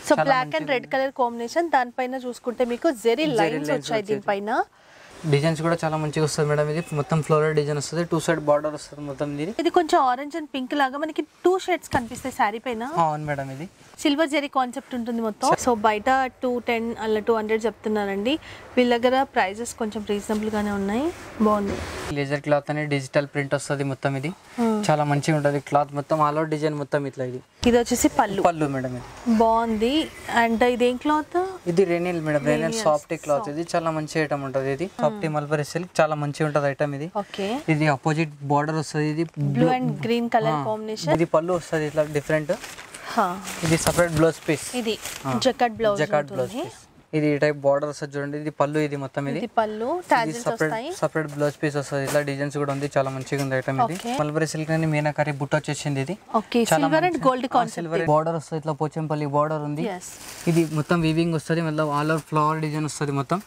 So black and red colour combination దానిపైన చూసుకుంటే మీకు జెరీ లైన్స్ lines వచ్చాయి దీనిపైన డిజైన్స్ కూడా చాలా మంచిగా వస్తుంది మేడం ఇది మొత్తం ఫ్లోరల్ డిజైన్ వస్తుంది టూ సైడ్ బార్డర్ వస్తుంది మొత్తం ఇది ఇది కొంచెం ఆరెంజ్ అండ్ పింక్ లాగా మనకి టూ షేడ్స్ కనిపిస్తాయి శారీ పైన అవును మేడం ఇది సిల్వర్ జెరీ కాన్సెప్ట్ ఉంటుంది మొత్తం సో బయట టూ టెన్ అలా టూ హండ్రెడ్ చెప్తున్నారండి వీళ్ళ దగ్గర ప్రైజెస్ కొంచెం రీజనబుల్ గానే ఉన్నాయి బాగుంది లేజర్ క్లాత్ అని డిజిటల్ ప్రింట్ వస్తుంది మొత్తం ఇది చాలా మంచిగా ఉంటుంది క్లాత్ మొత్తం ఆల్ అవుట్ డిజైన్ మొత్తం ఇట్లా ఇది ఇది వచ్చేసి పళ్ళు పళ్ళు మేడం ఇది బాగుంది అండ్ ఇదేం క్లాత్ ఇది రెనిల్ మేడం రెనిల్ సాఫ్ట్ క్లాత్ ఇది చాలా మంచి ఐటమ్ ఉంటుంది ఇది సాఫ్ట్ మల్బరీ సిల్క్ చాలా మంచిగా ఉంటుంది ఐటమ్ ఇది ఓకే ఇది అపోజిట్ బార్డర్ వస్తుంది ఇది blue and green colour combination ఇది పళ్ళు వస్తుంది ఇట్లా డిఫరెంట్ ఇది సపరేట్ బ్లౌజ్ పీస్ ఇది jacquard blouse jacquard blouse piece ఇది ఈ టైప్ బార్డర్ వస్తుంది చూడండి ఇది పళ్ళు ఇది మొత్తం ఇది ఇది పళ్ళు ఇది టాజిల్స్ వస్తాయి సపరేట్ సపరేట్ బ్లౌజ్ పీస్ వస్తుంది ఇట్లా డిజైన్స్ కూడా ఉంది చాలా మంచిగా ఉంది ఐటమ్ ఇది Okay. మల్బరీ సిల్క్ అని మీనాకారి బుట్ట వచ్చేసింది ఇది okay silver and gold concept silver border వస్తుంది ఇట్లా పోచంపల్లి బార్డర్ ఉంది ఎస్ ఇది మొత్తం వీవింగ్ వస్తుంది మళ్ళీ ఆల్ ఓవర్ ఫ్లవర్ డిజైన్ వస్తుంది మొత్తం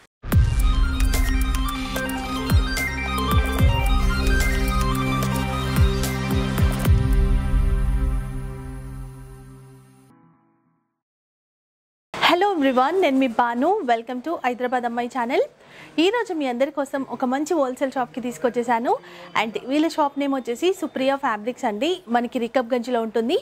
హలో ఎవ్రీవన్ నేను మీ బాను వెల్కమ్ టు హైదరాబాద్ అమ్మాయి ఛానల్ ఈరోజు మీ అందరి కోసం ఒక మంచి హోల్సేల్ షాప్కి తీసుకొచ్చేసాను అండ్ వీళ్ళ షాప్ నేమ్ వచ్చేసి సుప్రియ ఫ్యాబ్రిక్స్ అండి మనకి రికబ్ గంజ్లో ఉంటుంది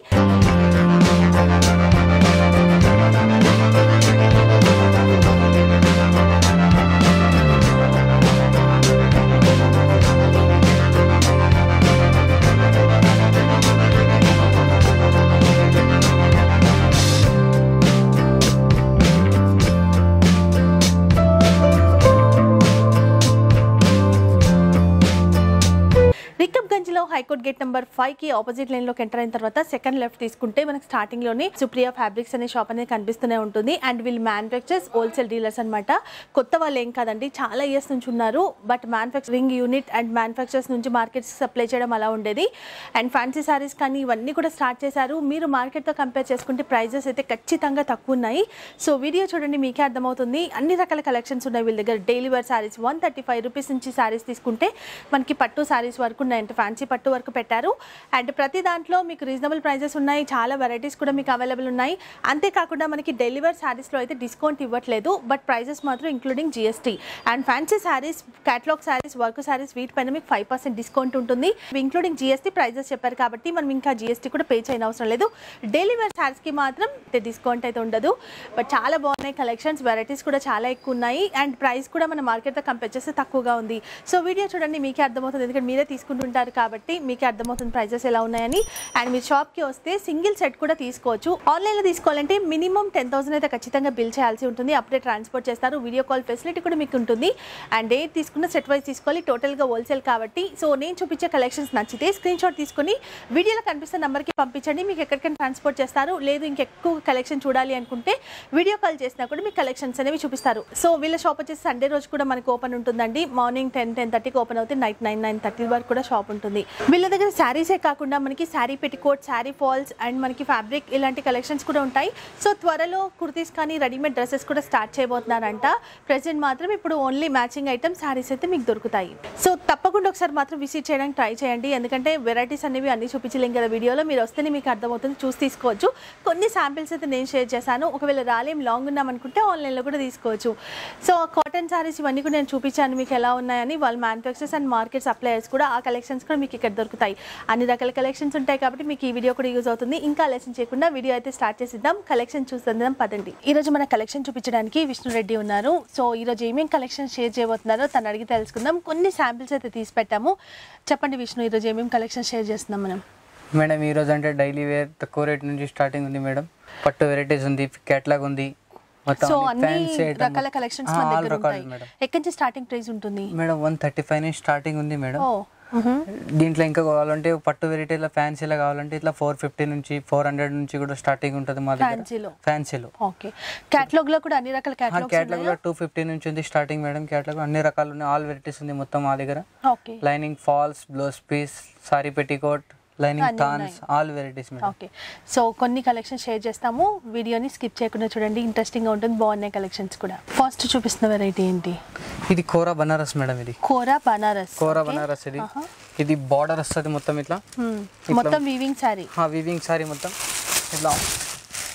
రికబ్ గంజ్లో హైకోర్ట్ గేట్ నెంబర్ ఫైవ్ కి ఆపోజిట్ లైన్ లోకి ఎంటర్ అయిన తర్వాత సెకండ్ లెఫ్ట్ తీసుకుంటే మనకి స్టార్టింగ్ లోనే సుప్రియ ఫ్యాబ్రిక్స్ అనే షాప్ అనేది కనిపిస్తూనే ఉంటుంది అండ్ వీళ్ళు మ్యానుఫ్యాక్చర్స్ హోల్సేల్ డీలర్స్ అన్నమాట కొత్త వాళ్ళు ఏం కాదండి చాలా ఇయర్స్ నుంచి ఉన్నారు but manufacturing unit and manufactures నుంచి మార్కెట్స్ సప్లై చేయడం అలా ఉండేది అండ్ ఫ్యాన్సీ సారీస్ కానీ ఇవన్నీ కూడా స్టార్ట్ చేశారు మీరు మార్కెట్తో కంపేర్ చేసుకుంటే ప్రైజెస్ అయితే ఖచ్చితంగా తక్కువ ఉన్నాయి సో వీడియో చూడండి మీకే అర్థమవుతుంది అన్ని రకాల కలెక్షన్స్ ఉన్నాయి వీళ్ళ దగ్గర daily wear saris one thirty five rupees నుంచి సారీస్ తీసుకుంటే మనకి పట్టు సారీస్ వరకు ఉన్నాయి అంటే ఫ్యాన్సీ పట్టు వరకు పెట్టారు అండ్ ప్రతి దాంట్లో మీకు రీజనబుల్ ప్రైజెస్ ఉన్నాయి చాలా వెరైటీస్ కూడా మీకు అవైలబుల్ ఉన్నాయి అంతేకాకుండా మనకి డెలివర్ శారీస్లో అయితే డిస్కౌంట్ ఇవ్వట్లేదు బట్ ప్రైజెస్ మాత్రం including GST and fancy saris catalogue saris work saris వీటిపైన మీకు ఫైవ్ పర్సెంట్ డిస్కౌంట్ ఉంటుంది ఇంక్లూడింగ్ జిఎస్టీ ప్రైజెస్ చెప్పారు కాబట్టి మనం ఇంకా జిఎస్టీ కూడా పే చేయని అవసరం లేదు డైలీ వేర్ శారీస్కి మాత్రం డిస్కౌంట్ అయితే ఉండదు బట్ చాలా బాగున్నాయి కలెక్షన్స్ వెరైటీస్ కూడా చాలా ఎక్కువ ఉన్నాయి అండ్ ప్రైస్ కూడా మన మార్కెట్తో కంపేర్ చేస్తే తక్కువగా ఉంది సో వీడియో చూడండి మీకే అర్థమవుతుంది ఎందుకంటే మీరే తీసుకుంటుంటారు కాబట్టి మీకే అర్థమవుతుంది ప్రైజెస్ ఎలా ఉన్నాయని అండ్ మీరు షాప్కి వస్తే సింగిల్ సెట్ కూడా తీసుకోవచ్చు ఆన్లైన్లో తీసుకోవాలంటే మినిమం టెన్ థౌసండ్ అయితే ఖచ్చితంగా బిల్ చేయాల్సి ఉంటుంది అప్పుడే ట్రాన్స్పోర్ట్ చేస్తారు వీడియో కాల్ ఫెసిలిటీ కూడా మీకు ఉంటుంది అండ్ ఏ తీసుకున్న సెట్ వైజ్ తీసుకోవాలి టోటల్గా హోల్సేల్ కాబట్టి సో నేను చూపించే కలెక్షన్స్ నచ్చితే స్క్రీన్ షాట్ తీసుకొని వీడియోలో కనిపిస్తున్న నెంబర్కి పంపించండి మీకు ఎక్కడికైనా ట్రాన్స్పోర్ట్ చేస్తారు లేదు ఇంకెక్కువ కలెక్షన్ చూడాలి అనుకుంటే వీడియో కాల్ చేసినా కూడా మీకు కలెక్షన్స్ అనేవి చూపిస్తారు సో వీళ్ళ షాప్ వచ్చేసి సండే రోజు కూడా మనకు ఓపెన్ ఉంటుందండి మార్నింగ్ టెన్ టెన్ థర్టీకి ఓపెన్ అవుతుంది నైట్ నైన్ నైన్ థర్టీ వరకు కూడా షాప్ ఉంటుంది వీళ్ళ దగ్గర శారీసే కాకుండా మనకి sari petticoat sari falls and మనకి ఫ్యాబ్రిక్ ఇలాంటి కలెక్షన్స్ కూడా ఉంటాయి సో త్వరలో కుర్తీస్ కానీ రెడీమేడ్ డ్రెస్సెస్ కూడా స్టార్ట్ చేయబోతున్నారంట ప్రెసెంట్ మాత్రం ఇప్పుడు ఓన్లీ మ్యాచింగ్ ఐటమ్ శారీస్ అయితే మీకు దొరుకుతాయి సో తప్పకుండా ఒకసారి మాత్రం విజిట్ చేయడానికి ట్రై చేయండి ఎందుకంటే వెరైటీస్ అనేవి అన్ని చూపించలేం కదా వీడియోలో మీరు వస్తేనే మీకు అర్థమవుతుంది చూసి తీసుకోవచ్చు కొన్ని శాంపిల్స్ అయితే నేను షేర్ చేశాను ఒకవేళ రాలేం లాంగ్ ఉన్నామనుకుంటే ఆన్లైన్లో కూడా తీసుకోవచ్చు సో కాటన్ శారీస్ ఇవన్నీ కూడా నేను చూపించాను మీకు ఎలా ఉన్నాయని వాళ్ళ మ్యానుఫ్యాక్చర్స్ అండ్ మార్కెట్ సప్లయర్స్ కూడా ఆ కలెక్షన్స్ కూడా మీకు ఇక్కడ దొరుకుతాయి అన్ని రకాల కలెక్షన్స్ ఉంటాయి కాబట్టి మీకు ఈ వీడియో కూడా యూజ్ అవుతుంది ఇంకా ఆలస్యం చేయకుండా వీడియో అయితే స్టార్ట్ చేసిద్దాం కలెక్షన్ చూస్తుందాం పదండి ఈ రోజు మన కలెక్షన్ చూపించడానికి విష్ణురెడ్డి ఉన్నారు సో ఈ రోజు ఏమేం కలెక్షన్ షేర్ చేయబోతున్నారో తను అడిగి తెలుసుకుందాం కొన్ని శాంపిల్స్ అయితే తీసి పెట్టాము చెప్పండి విష్ణు ఈ రోజు ఏమేం కలెక్షన్ షేర్ చేస్తున్నాం మనం మేడం ఈ రోజు అంటే డైలీ వేర్ తక్కువ రేట్ నుంచి స్టార్టింగ్ ఉంది మేడం పట్టు వెరైటీస్ ఉంది కేటలాగ్ ఉంది మొత్తం సో అన్ని అన్ని fancy item. రకాల కలెక్షన్స్ ఆ, మన all దగ్గర రకాలు ఉంటాయి మేడం ఎక్కడి నుంచి స్టార్టింగ్ ప్రైస్ ఉంటుంది మేడం వన్ థర్టీ ఫైవ్ నుంచి స్టార్టింగ్ ఉంది మేడం ఓ మ్హూ. దీంట్లో ఇంకా కావాలంటే పట్టు వెరైటీలో ఫ్యాన్సీలో కావాలంటే ఇట్లా ఫోర్ ఫిఫ్టీ నుంచి ఫోర్ హండ్రెడ్ నుంచి కూడా స్టార్టింగ్ ఉంటుంది మా దగ్గర ఫ్యాన్సీలో ఫ్యాన్సీలో ఓకే కేటలాగ్ లో కూడా అన్ని రకాల కేటలాగ్స్ క్యాటలాగ్ లో టూ ఫిఫ్టీ నుంచి ఉంది స్టార్టింగ్ మేడం క్యాటలాగ్ అన్ని రకాలు ఉన్నాయి ఆల్ వెరైటీస్ ఉంది మొత్తం మా దగ్గర okay lining falls blouse piece sari petticoat lining అన్నీ థాన్స్ all varieties madam okay so కొన్ని కలెక్షన్ షేర్ చేస్తాము వీడియోని స్కిప్ చేయకుండా చూడండి ఇంట్రెస్టింగ్ గా ఉంటుంది బాగున్నాయి కలెక్షన్స్ కూడా ఫస్ట్ చూపిస్తున్న వెరైటీ ఏంటి ఇది కోరా బనారస్ మేడం ఇది కోరా బనారస్ కోరా బనారస్ ఇది ఇది బార్డర్ వస్తుంది మొత్తం ఇట్లా Hmm. మొత్తం వీవింగ్ శారీ వీవింగ్ సారీ మొత్తం ఇట్లా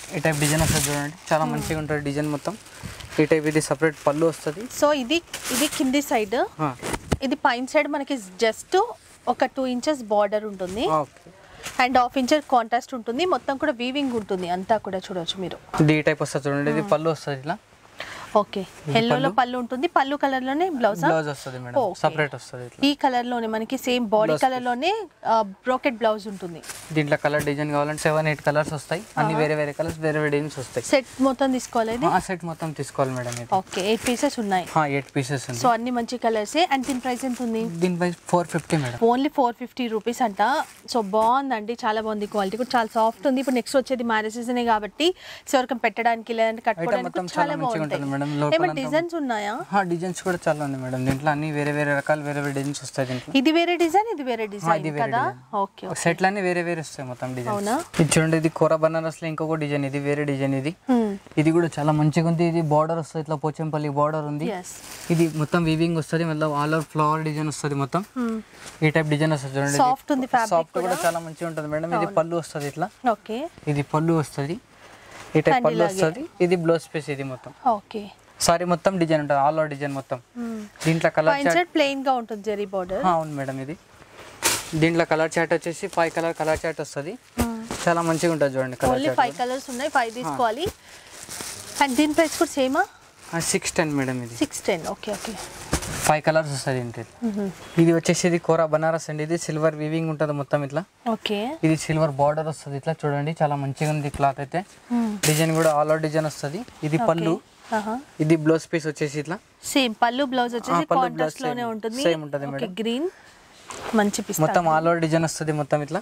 ఈ టైప్ డిజైన్ వస్తుంది చూడండి చాలా మంచిగా ఉంటుంది డిజైన్ మొత్తం ఈ టైప్ ఇది సపరేట్ పళ్ళు వస్తుంది సో ఇది ఇది కింది సైడ్ ఆ, ఇది పైన సైడ్ మనకి జస్ట్ ఒక టూ ఇంచెస్ బార్డర్ ఉంటుంది okay and half inches contrast ఉంటుంది మొత్తం కూడా వీవింగ్ ఉంటుంది అంతా కూడా చూడొచ్చు మీరు ఇది ఈ టైప్ వస్తుంది చూడండి ఇది పళ్ళు వస్తుంది ఇట్లా ఓకే ఎల్లోలో పళ్ళు ఉంటుంది పళ్ళు కలర్ లోనే బ్లౌజ్ బ్లౌజ్ వస్తుంది మేడం Okay. సపరేట్ వస్తుంది ఇట్లా ఈ కలర్ లోనే మనకి సేమ్ బాడీ కలర్ లోనే బ్రోకెట్ బ్లౌజ్ ఉంటుంది దీంట్లో కలర్ డిజైన్ కావాలంటే సెవెన్ ఎయిట్ కలర్స్ వస్తాయి అన్ని వేరే వేరే కలర్స్ వేరే వేరే డిజైన్స్ వస్తాయి సెట్ మొత్తం తీసుకోవాలి ఇది ఆ సెట్ మొత్తం తీసుకోవాలి మేడం ఇది ఓకే ఎయిట్ పీసెస్ ఉన్నాయి ఎయిట్ పీసెస్ ఉంది సో అన్ని మంచి కలర్స్ అండ్ దీని ప్రైస్ ఎంత ఉంది దీని price four fifty madam only four fifty rupees అంట సో బాగుందండి చాలా బాగుంది క్వాలిటీ కూడా చాలా సాఫ్ట్ ఉంది ఇప్పుడు నెక్స్ట్ వచ్చేది మ్యారేజ్ సీజనే కాబట్టి సో ఎవరికైనా పెట్టడానికి లేదంటే కట్టుకోవడానికి మొత్తం కూడా చాలా చాలా మంచిగా బాగుంటాయి ఉంటుంది మేడం. లోపల ఏమైనా అంతా- డిజైన్స్ ఉన్నాయా డిజైన్స్ కూడా చాలా ఉంది మేడం దీంట్లో అన్ని వేరే వేరే రకాలు వేరే వేరే డిజైన్స్ వస్తాయి దీంట్లో ఇది వేరే డిజైన్ ఇది వేరే డిజైన్ ఇది వేరే కదా design. ఓకే సెట్లు అన్ని వేరే వేరే వస్తాయి మొత్తం డిజైన్ అవునా? ఇది చూడండి ఇది కూర బనారస్ లో ఇంకొక డిజైన్ ఇది వేరే డిజైన్ ఇది ఇది కూడా చాలా మంచిగా ఉంది ఇది బార్డర్ వస్తుంది ఇట్లా పోచంపల్లి బార్డర్ ఉంది ఎస్ ఇది మొత్తం వీవింగ్ వస్తుంది మళ్ళీ ఆల్ ఓవర్ ఫ్లవర్ డిజైన్ వస్తుంది మొత్తం ఈ టైప్ డిజైన్ వస్తుంది చూడండి Soft ఉంది fabric సాఫ్ట్ కూడా చాలా మంచిగా ఉంటుంది మేడం ఇది పళ్ళు వస్తుంది ఇట్లా ఓకే ఇది పళ్ళు వస్తుంది ఈ టైప్ And పళ్ళు ఇలాగే. వస్తుంది ఇది బ్లౌజ్ పీస్ ఇది మొత్తం ఓకే సారీ మొత్తం డిజైన్ ఉంటుంది ఆల్ ఓవర్ డిజైన్ మొత్తం దీంట్లో కలర్ పైన చార్ట్ సైడ్ ప్లెయిన్ గా ఉంటుంది జెరీ బార్డర్ అవును మేడం ఇది దీంట్లో కలర్ చార్ట్ వచ్చేసి ఫైవ్ కలర్ కలర్ చార్ట్ వస్తుంది చాలా మంచిగా ఉంటుంది చూడండి కలర్ ఓన్లీ ఫైవ్ కలర్స్ ఉన్నాయి ఫైవ్ తీసుకోవాలి అండ్ దీని ప్రైస్ కూడా సేమా చార్ట్ సిక్స్ టెన్ మేడం ఇది six ten okay okay five colours వస్తుంది దీంట్లో ఇది వచ్చేసి ఇది కోరా బనారస్ అండి ఇది సిల్వర్ వీవింగ్ ఉంటుంది మొత్తం ఇట్లా ఓకే ఇది సిల్వర్ బార్డర్ వస్తుంది ఇట్లా చూడండి చాలా మంచిగా ఉంది క్లాత్ అయితే డిజైన్ కూడా ఆల్ అవుట్ డిజైన్ వస్తుంది ఇది పళ్ళు ఇది బ్లౌజ్ పీస్ వచ్చేసి ఇట్లా సేమ్ పళ్ళు బ్లౌజ్ వచ్చేసి ఆ, పళ్ళు కాంట్రాస్ట్ blouse లోనే same. ఉంటుంది Same ఉంటుంది ఓకే మేడం. గ్రీన్ మంచి పిస్తా మొత్తం ఆల్ అవుట్ డిజైన్ వస్తుంది మొత్తం ఇట్లా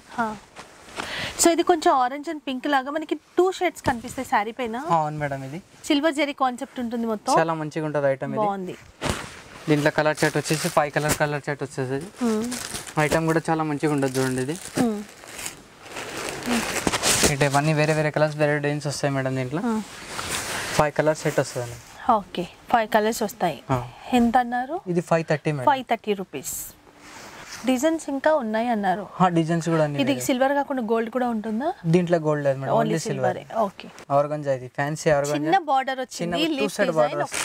సో ఇది కొంచెం ఆరెంజ్ అండ్ పింక్ లాగా మనకి టూ షేడ్స్ కనిపిస్తాయి శారీ పైన ఆ, అవును మేడం ఇది సిల్వర్ జెరీ కాన్సెప్ట్ ఉంటుంది మొత్తం చాలా మంచిగా ఉంటుంది ఐటమ్ ఇది బాగుంది దీంట్లో కలర్ చార్ట్ వచ్చేసి ఫైవ్ కలర్ కలర్ చార్ట్ వచ్చేసి ఐటమ్ కూడా చాలా మంచిగా ఉంటుంది చూడండి ఇది ఈ టైప్ అన్ని వేరే వేరే కలర్స్ వేరే డిజైన్స్ వస్తాయి మేడం దీంట్లో ఫైవ్ కలర్ సెట్ వస్తుంది ఓకే ఫైవ్ కలర్స్ వస్తాయి ఎంత అన్నారు ఇది five thirty madam five thirty rupees designs ఇంకా ఉన్నాయి అన్నారు డిజైన్స్ కూడా అన్ని ఇది వేరే. సిల్వర్ కాకుండా గోల్డ్ కూడా ఉంటుందా దీంట్లో గోల్డ్ లేదు madam only only silver silver okay organza ఇది ఫ్యాన్సీ చిన్న ఆర్గంజా బార్డర్ చిన్న వచ్చింది two leaf side design border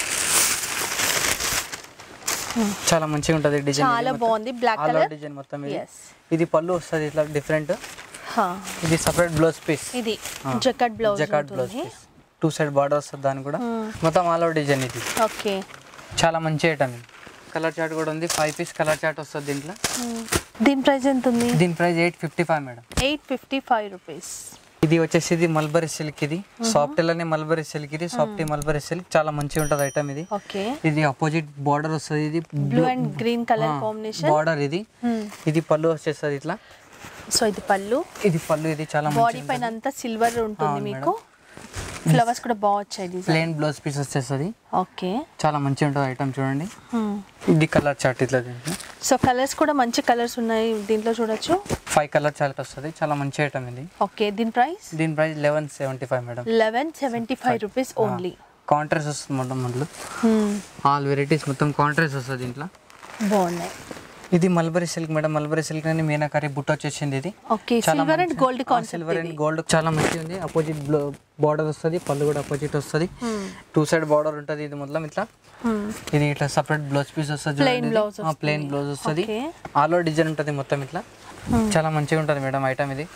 చాలా మంచిగా ఉంటుంది డిజైన్ చాలా బాగుంది బ్లాక్ కలర్ డిజైన్ మొత్తం ఇది ఎస్ ఇది పళ్ళు వస్తుంది ఇట్లా డిఫరెంట్ ఇది సపరేట్ బ్లౌజ్ పీస్ ఇది jacquard blouse jacquard blouse piece two side border వస్తుంది దాని కూడా మొత్తం ఆల్ అవుట్ డిజైన్ ఇది ఓకే చాలా మంచి ఐటమ్ ఇది కలర్ చార్ట్ కూడా ఉంది ఫైవ్ పీస్ కలర్ చార్ట్ వస్తుంది దీంట్లో దీని ప్రైస్ ఎంత ఉంది దీని price eight fifty five madam eight fifty five rupees ఇది వచ్చేసి ఇది మల్బరీ సిల్క్ ఇది సాఫ్ట్ లోనే మల్బరీ సిల్క్ ఇది సాఫ్ట్ మల్బరీ సిల్క్ చాలా మంచిగా ఉంటుంది ఐటమ్ ఇది ఓకే ఇది అపోజిట్ బార్డర్ వస్తుంది ఇది blue and green colour combination border ఇది ఇది పళ్ళు వచ్చేస్తుంది ఇట్లా సో ఇది పళ్ళు ఇది పళ్ళు ఇది చాలా బాడీ మంచి పైన అంతా సిల్వర్ ఉంటుంది అవును మీకు ఫ్లవర్స్ కూడా బాగా వచ్చాయి డిజైన్ ప్లెయిన్ బ్లౌజ్ పీస్ వచ్చేస్తుంది ఓకే చాలా మంచిగా ఉంటుంది ఐటమ్ చూడండి ఇది కలర్ చార్ట్ ఇట్లా దీంట్లో సో కలర్స్ కూడా మంచి కలర్స్ ఉన్నాయి దీంట్లో చూడొచ్చు ఫైవ్ కలర్ చార్ట్ వస్తుంది చాలా మంచి ఐటమ్ ఇది ఓకే దీని ప్రైస్ దీని price eleven seventy five madam eleven seventy five rupees only contrast వస్తుంది మొత్తం మొదలు ఆల్ వెరైటీస్ మొత్తం కాంట్రాస్ట్ వస్తుంది దీంట్లో బాగున్నాయి ఇది mulberry silk madam mulberry silk అని మీనాకారి బుట్ట వచ్చేసింది ఇది okay silver and gold concept silver and gold చాలా మంచిగా ఉంది అపోజిట్ బార్డర్ వస్తుంది పళ్ళు కూడా అపోజిట్ వస్తుంది టూ సైడ్ బార్డర్ ఉంటుంది ఇది మొత్తం ఇట్లా ఇది ఇట్లా సపరేట్ బ్లౌజ్ పీస్ వస్తుంది Plain blouse వస్తుంది. ప్లెయిన్ బ్లౌజ్ వస్తుంది Okay. ఆల్ ఓవర్ డిజైన్ ఉంటుంది మొత్తం ఇట్లా చాలా మంచిగా ఉంటుంది మేడం ఐటమ్ ఇది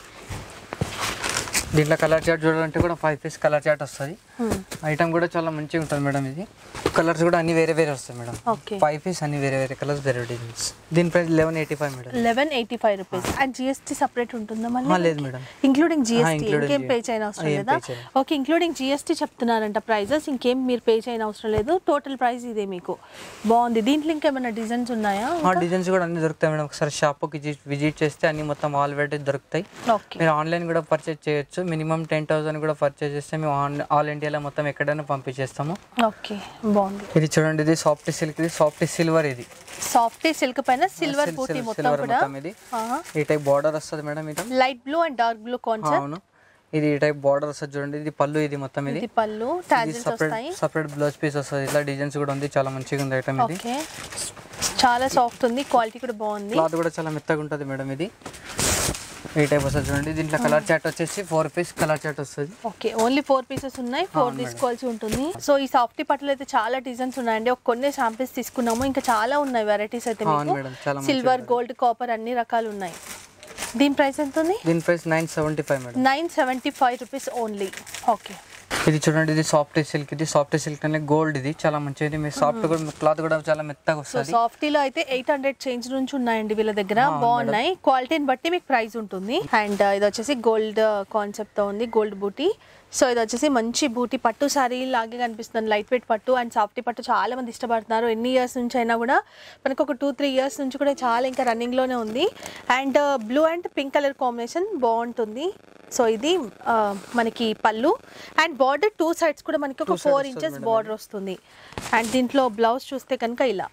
దీంట్లో కలర్ చార్ట్ చూడాలంటే కూడా ఫైవ్ పీస్ కలర్ చార్ట్ వస్తుంది ఐటమ్ కూడా చాలా మంచిగా ఉంటుంది మేడం ఇది కలర్స్ కూడా అన్ని వేరే వేరే వస్తాయి మేడం ఓకే ఫైవ్ పీస్ అన్ని వేరే వేరే కలర్స్ వేరే డిజైన్స్ దీని price eleven eighty five madam eleven eighty five rupees and GST separate ఉంటుందా ఆ, మళ్ళీ లేదు మేడం ఇంక్లూడింగ్ జిఎస్టీ including ఇంకేం పే GST. చేయని అవసరం ఏం లేదా pay చేయను. ఓకే ఇంక్లూడింగ్ జిఎస్టీ చెప్తున్నారంట ప్రైజెస్ ఇంకేం మీరు పే చేయని అవసరం లేదు టోటల్ ప్రైస్ ఇదే మీకు బాగుంది దీంట్లో ఇంకేమైనా డిజైన్స్ ఉన్నాయా ఆ డిజైన్స్ కూడా అన్ని దొరుకుతాయి మేడం ఒకసారి షాప్కి విజిట్ చేస్తే అన్ని మొత్తం ఆల్ వెరైటీస్ దొరుకుతాయి ఓకే మీరు ఆన్లైన్ కూడా పర్చేజ్ చేయొచ్చు మినిమం టెన్ థౌసండ్ కూడా పర్చేజ్ చేస్తే మేము ఆన్ ఆల్ ఇండియాలో మొత్తం ఎక్కడైనా పంపించేస్తాము ఓకే బాగుంది ఇది చూడండి ఇది సాఫ్ట్ సిల్క్ ఇది సాఫ్ట్ సిల్వర్ ఇది సాఫ్ట్ సిల్క్ పైన సిల్వర్ sil- పూర్తి sil- మొత్తం silver కూడా మొత్తం ఇది ఈ టైప్ బార్డర్ వస్తుంది మేడం ఇది light blue and dark blue concept అవును ఇది ఈ టైప్ బార్డర్ వస్తుంది చూడండి ఇది పళ్ళు ఇది మొత్తం ఇది ఇది పళ్ళు ఇది టాజిల్స్ సపరేట్ వస్తాయి సపరేట్ బ్లౌజ్ పీస్ వస్తుంది ఇట్లా డిజైన్స్ కూడా ఉంది చాలా మంచిగా ఉంది ఐటమ్ ఇది ఓకే చాలా సాఫ్ట్ ఉంది క్వాలిటీ కూడా బాగుంది క్లాత్ కూడా చాలా మెత్తగా ఉంటుంది మేడం ఇది ఈ టైప్ వస్తుంది చూడండి దీంట్లో కలర్ చాట్ వచ్చేసి ఫోర్ పీస్ కలర్ చాట్ వస్తుంది ఓకే ఓన్లీ ఫోర్ పీసెస్ ఉన్నాయి ఫోర్ తీసుకోవాల్సి ఉంటుంది సో ఈ సాఫ్టీ పట్టులు అయితే చాలా డిజైన్స్ ఉన్నాయండి ఒక కొన్ని శాంపిల్స్ తీసుకున్నాము ఇంకా చాలా ఉన్నాయి వెరైటీస్ అయితే అవును మేడం, చాలా మంచిగా సిల్వర్ గోల్డ్ కాపర్ అన్ని రకాలు ఉన్నాయి దీని ప్రైస్ ఎంత ఉంది దీని price nine seventy five madam nine seventy five rupees only okay ఇది చూడండి ఇది సాఫ్ట్ సిల్క్ ఇది సాఫ్ట్ సిల్క్ అనే గోల్డ్ ఇది చాలా మంచిది మీ సాఫ్ట్ కూడా క్లాత్ కూడా చాలా మెత్తగా సో వస్తుంది సాఫ్టీలో అయితే ఎయిట్ హండ్రెడ్ చేంజ్ నుంచి ఉన్నాయండి వీళ్ళ దగ్గర బాగున్నాయి క్వాలిటీని బట్టి మీకు ప్రైస్ ఉంటుంది అండ్ ఇది వచ్చేసి గోల్డ్ కాన్సెప్ట్ తో ఉంది గోల్డ్ బూటీ సో ఇది వచ్చేసి మంచి బూటీ పట్టు శారీ లాగే కనిపిస్తుంది లైట్ వెయిట్ పట్టు అండ్ సాఫ్టీ పట్టు చాలా మంది ఇష్టపడుతున్నారు ఎన్ని ఇయర్స్ నుంచి అయినా కూడా మనకు ఒక టూ త్రీ ఇయర్స్ నుంచి కూడా చాలా ఇంకా రన్నింగ్ లోనే ఉంది and blue and pink colour combination బాగుంటుంది సో ఇది ఆ, మనకి పళ్ళు అండ్ బార్డర్ టూ సైడ్స్ కూడా మనకి ఒక Two sides ఫోర్ వస్తుంది ఇంచెస్ మేడం బార్డర్ వస్తుంది అండ్ దీంట్లో బ్లౌజ్ చూస్తే కనుక ఇలా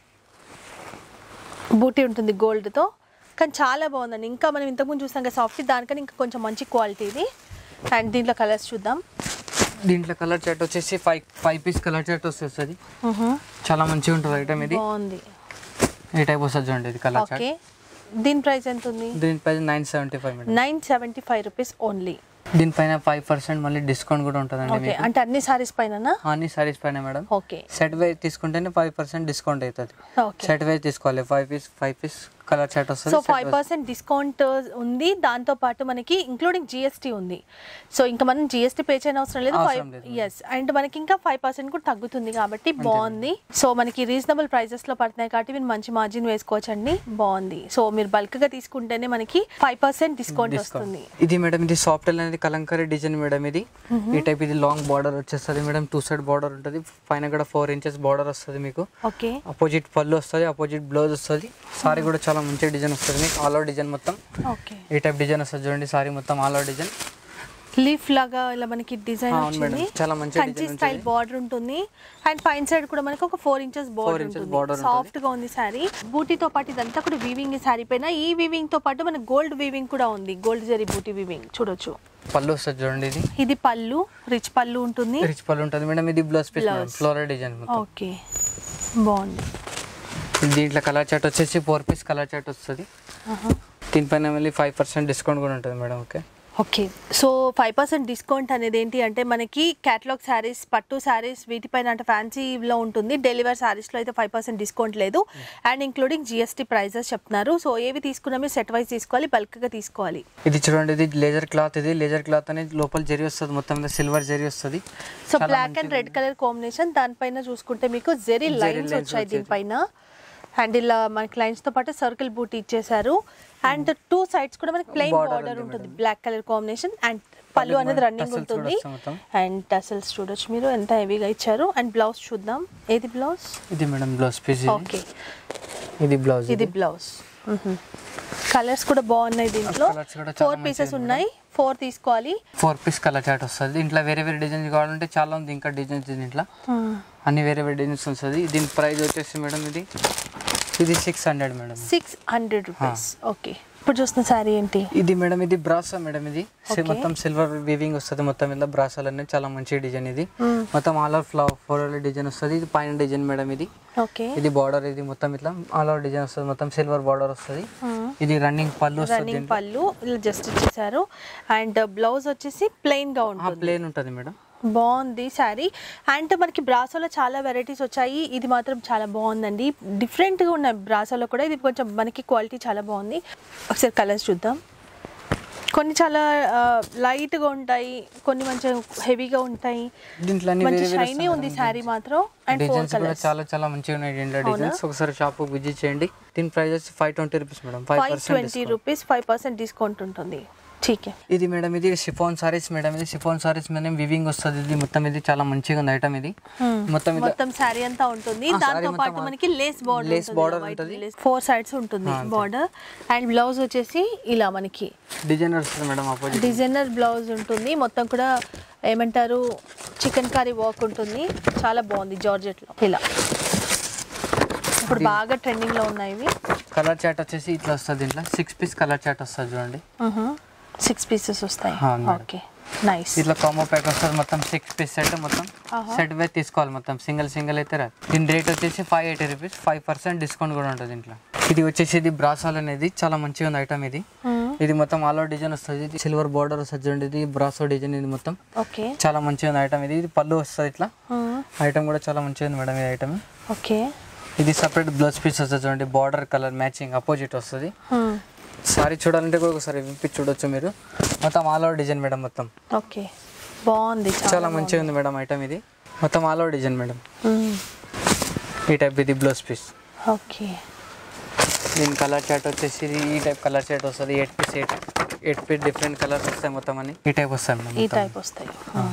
బూటీ ఉంటుంది గోల్డ్తో కానీ చాలా బాగుందండి ఇంకా మనం ఇంతకుముందు చూసాం కదా సాఫ్ట్ దానికన్నా ఇంకా కొంచెం మంచి క్వాలిటీ ఇది అండ్ దీంట్లో కలర్స్ చూద్దాం దీంట్లో కలర్ చాట్ వచ్చేసి five five piece colour chart వస్తుంది చాలా మంచిగా ఉంటుంది ఐటమ్ ఇది బాగుంది ఈ టైప్ వస్తుంది చూడండి ఇది కలర్ చాట్ ఓకే దీని ప్రైస్ ఎంత ఉంది దీని price nine seventy five madam nine seventy five rupees only దీనిపైన ఫైవ్ పర్సెంట్ మళ్ళీ డిస్కౌంట్ కూడా ఉంటుందండి ఓకే మీకు అంటే అన్ని సారీస్ పైన అన్ని సారీస్ పైన మేడం ఓకే సెట్ వైజ్ తీసుకుంటేనే ఫైవ్ పర్సెంట్ డిస్కౌంట్ అవుతుంది ఓకే సెట్ వైజ్ తీసుకోవాలి five piece five piece colour chart so వస్తుంది ఫైవ్ పర్సెంట్ డిస్కౌంట్ ఉంది దాంతో పాటు మనకి ఇంక్లూడింగ్ జిఎస్టీ ఉంది సో ఇంకా మనం జిఎస్టీ పే చేయని అవసరం లేదు అవసరం ఫైవ్ లేదు. ఎస్ అండ్ మనకి ఇంకా ఫైవ్ పర్సెంట్ కూడా తగ్గుతుంది కాబట్టి బాగుంది సో మనకి రీజనబుల్ ప్రైసెస్ లో పడుతున్నాయి కాబట్టి మీరు మంచి మార్జిన్ వేసుకోవచ్చండి బాగుంది సో మీరు బల్క్ గా తీసుకుంటేనే మనకి ఫైవ్ పర్సెంట్ డిస్కౌంట్ వస్తుంది ఇది మేడం ఇది సాఫ్ట్ అనేది కలంకారీ డిజైన్ మేడం ఇది ఈ టైప్ ఇది లాంగ్ బార్డర్ వచ్చేస్తుంది మేడం టూ సైడ్ బార్డర్ ఉంటుంది పైన కూడా ఫోర్ ఇంచెస్ బార్డర్ వస్తుంది మీకు ఓకే అపోజిట్ పళ్ళు వస్తుంది అపోజిట్ బ్లౌజ్ వస్తుంది సారీ కూడా చాలా మంచి డిజైన్ వస్తుంది మీకు ఆల్ ఓవర్ డిజైన్ మొత్తం ఓకే ఈ టైప్ డిజైన్ వస్తుంది చూడండి సారీ మొత్తం ఆల్ ఓవర్ డిజైన్ లీఫ్ లాగా ఇలా మనకి డిజైన్ అవును మేడం వచ్చింది చాలా మంచి కంచి డిజైన్ స్టైల్ బార్డర్ ఉంటుంది అండ్ పైన సైడ్ కూడా మనకి ఒక ఫోర్ ఇంచెస్ బార్డర్ inches ఉంటుంది border ఉంటుంది. సాఫ్ట్ గా ఉంది శారీ బూటీతో పాటు ఇదంతా కూడా వీవింగ్ శారీ పైన ఈ వీవింగ్ తో పాటు మన గోల్డ్ వీవింగ్ కూడా ఉంది గోల్డ్ జరీ బూటీ వీవింగ్ చూడొచ్చు పళ్ళు వస్తుంది చూడండి ఇది ఇది పళ్ళు రిచ్ పళ్ళు ఉంటుంది రిచ్ పళ్ళు ఉంటుంది మేడం ఇది blouse piece madam Blouse. Floral design మొత్తం ఓకే బాగుంది దీంట్లో కలర్ చాట్ వచ్చేసి ఫోర్ పీస్ కలర్ చాట్ వస్తుంది దీనిపైన మళ్ళీ ఫైవ్ పర్సెంట్ డిస్కౌంట్ కూడా ఉంటుంది madam okay okay so five percent discount అనేది ఏంటి అంటే మనకి క్యాటలాగ్ శారీస్ పట్టు శారీస్ వీటిపైన అంటే ఫ్యాన్సీలో ఉంటుంది డెలివర్ శారీస్లో అయితే ఫైవ్ పర్సెంట్ డిస్కౌంట్ లేదు అండ్ ఇంక్లూడింగ్ జిఎస్టీ ప్రైజెస్ చెప్తున్నారు సో ఏవి తీసుకున్నా మీరు సెట్ వైజ్ తీసుకోవాలి బల్క్గా తీసుకోవాలి ఇది చూడండి ఇది లేజర్ క్లాత్ ఇది లేజర్ క్లాత్ అనేది లోపల జరి వస్తుంది మొత్తం మీద సిల్వర్ జరి వస్తుంది so black and red colour combination దానిపైన చూసుకుంటే మీకు జెరీ లైన్స్ lines వచ్చాయి వచ్చేసి. దీనిపైన అండ్ ఇలా మనకి లైన్స్ తో పాటు సర్కిల్ బూట్ ఇచ్చేసారు అండ్ టూ సైడ్స్ కూడా మనకి ప్లెయిన్ Border బార్డర్ ఉంది ఉంటుంది బ్లాక్ కలర్ కాంబినేషన్ అండ్ పళ్ళు అనేది రన్నింగ్ tassels కూడా ఉంటుంది వస్తాయి మొత్తం. అండ్ టసల్స్ చూడొచ్చు మీరు ఎంత హెవీగా ఇచ్చారు అండ్ బ్లౌజ్ చూద్దాం ఏది బ్లౌజ్ ఇది మేడం బ్లౌజ్ పీస్ ఓకే ఇది బ్లౌజ్ ఇది బ్లౌజ్ కలర్స్ కూడా బాగున్నాయి దీంట్లో colours కూడా చాలా ఫోర్ పీసెస్ ఉన్నాయి ఫోర్ తీసుకోవాలి ఫోర్ పీస్ కలర్ చాట్ వస్తుంది దీంట్లో వేరే వేరే డిజైన్స్ కావాలంటే చాలా ఉంది ఇంకా డిజైన్స్ దీంట్లో అన్ని వేరే వేరే డిజైన్స్ వస్తుంది దీని ప్రైస్ వచ్చేసి మేడం ఇది ఇది six hundred madam six hundred rupees okay ఇప్పుడు చూస్తున్న శారీ ఏంటి ఇది మేడం ఇది బ్రాసా మేడం ఇది సి- Okay. మొత్తం సిల్వర్ వీవింగ్ వస్తుంది మొత్తం మీద బ్రాసాలు అనేది చాలా మంచి డిజైన్ ఇది మొత్తం all over flower floral design వస్తుంది ఇది పైన డిజైన్ మేడం ఇది ఓకే ఇది బార్డర్ ఇది మొత్తం ఇట్లా ఆల్ ఓవర్ డిజైన్ వస్తుంది మొత్తం సిల్వర్ బార్డర్ వస్తుంది ఇది రన్నింగ్ పళ్ళు వస్తుంది రన్నింగ్ పళ్ళు ఇలా జస్ట్ ఇచ్చేసారు అండ్ బ్లౌజ్ వచ్చేసి ప్లెయిన్ గా ఉంటుంది ప్లేన్ ఉంటుంది మేడం బాగుంది శారీ అండ్ మనకి బ్రాసోలో చాలా వెరైటీస్ వచ్చాయి ఇది మాత్రం చాలా బాగుందండి డిఫరెంట్గా ఉన్నాయి బ్రాసోలో కూడా ఇది కొంచెం మనకి క్వాలిటీ చాలా బాగుంది ఒకసారి కలర్స్ చూద్దాం కొన్ని చాలా లైట్గా ఉంటాయి కొన్ని మంచిగా హెవీగా ఉంటాయి దీంట్లో అన్ని మంచి వేరే వేరే షైనీ ఉంది శారీ మాత్రం అండ్ ఫోర్ డిజైన్స్ కూడా కలర్స్ చాలా చాలా మంచిగా ఉన్నాయి దీంట్లో డిజైన్స్ ఒకసారి షాప్ విజిట్ చేయండి దీని ప్రైస్ వచ్చి five twenty rupees madam five five percent twenty rupees five percent discount ఉంటుంది ఠీకే ఇది మేడం ఇది షిఫాన్ సారీస్ మేడం ఇది షిఫాన్ సారీస్ మీద వివింగ్ వస్తుంది ఇది మొత్తం ఇది చాలా మంచిగా ఉంది ఐటమ్ ఇది మొత్తం ఇది మొత్తం శారీ అంతా ఉంటుంది ఆ, దాంతో saree పాటు మొత్తం మనకి లేస్ బార్డర్ lace border ఉంటుంది. ఫోర్ సైడ్స్ ఉంటుంది బార్డర్ అండ్ బ్లౌజ్ వచ్చేసి ఇలా మనకి డిజైనర్ వస్తుంది మేడం అపోజిట్ డిజైనర్ బ్లౌజ్ ఉంటుంది మొత్తం కూడా ఏమంటారు చికెన్ కర్రీ వర్క్ ఉంటుంది చాలా బాగుంది జార్జెట్లో ఇలా ఇప్పుడు బాగా ట్రెండింగ్ లో ఉన్నాయి ఇవి కలర్ చాట్ వచ్చేసి ఇట్లా వస్తుంది దీంట్లో సిక్స్ పీస్ కలర్ చాట్ వస్తుంది చూడండి సిక్స్ పీసెస్ వస్తాయి అవును మేడం. ఓకే నైస్ ఇట్లా కాంబో ప్యాక్ వస్తుంది మొత్తం సిక్స్ పీస్ సెట్ మొత్తం సెట్ వైజ్ తీసుకోవాలి మొత్తం సింగిల్ సింగిల్ అయితే రాదు దీని రేట్ వచ్చేసి five eighty rupees five percent discount కూడా ఉంటుంది దీంట్లో ఇది వచ్చేసి ఇది బ్రాసాల్ అనేది చాలా మంచిగా ఉంది ఐటమ్ ఇది ఇది మొత్తం ఆల్ ఓవర్ డిజైన్ వస్తుంది ఇది సిల్వర్ బార్డర్ వస్తుంది చూడండి ఇది బ్రాసో డిజైన్ ఇది మొత్తం ఓకే చాలా మంచిగా ఉంది ఐటమ్ ఇది ఇది పళ్ళు వస్తుంది ఇట్లా ఐటమ్ కూడా చాలా మంచిగా ఉంది మేడం ఈ ఐటమ్ ఓకే ఇది సపరేట్ బ్లౌజ్ పీస్ వస్తుంది చూడండి బార్డర్ కలర్ మ్యాచింగ్ అపోజిట్ వస్తుంది సారీ చూడాలంటే కూడా ఒకసారి విప్పి చూడొచ్చు మీరు మొత్తం ఆల్ ఓవర్ డిజైన్ మేడం మొత్తం ఓకే బాగుంది చాలా మంచిగా ఉంది మేడం ఐటమ్ ఇది మొత్తం ఆల్ ఓవర్ డిజైన్ మేడం మ్మ్. ఈ టైప్ ఇది బ్లౌజ్ పీస్ ఓకే దీని కలర్ చార్ట్ వచ్చేసి ఇది ఈ టైప్ కలర్ చార్ట్ వస్తుంది eight piece eight eight piece different colours వస్తాయి మొత్తం అని ఈ టైప్ వస్తాయి మేడం ఈ మొత్తం. టైప్ వస్తాయి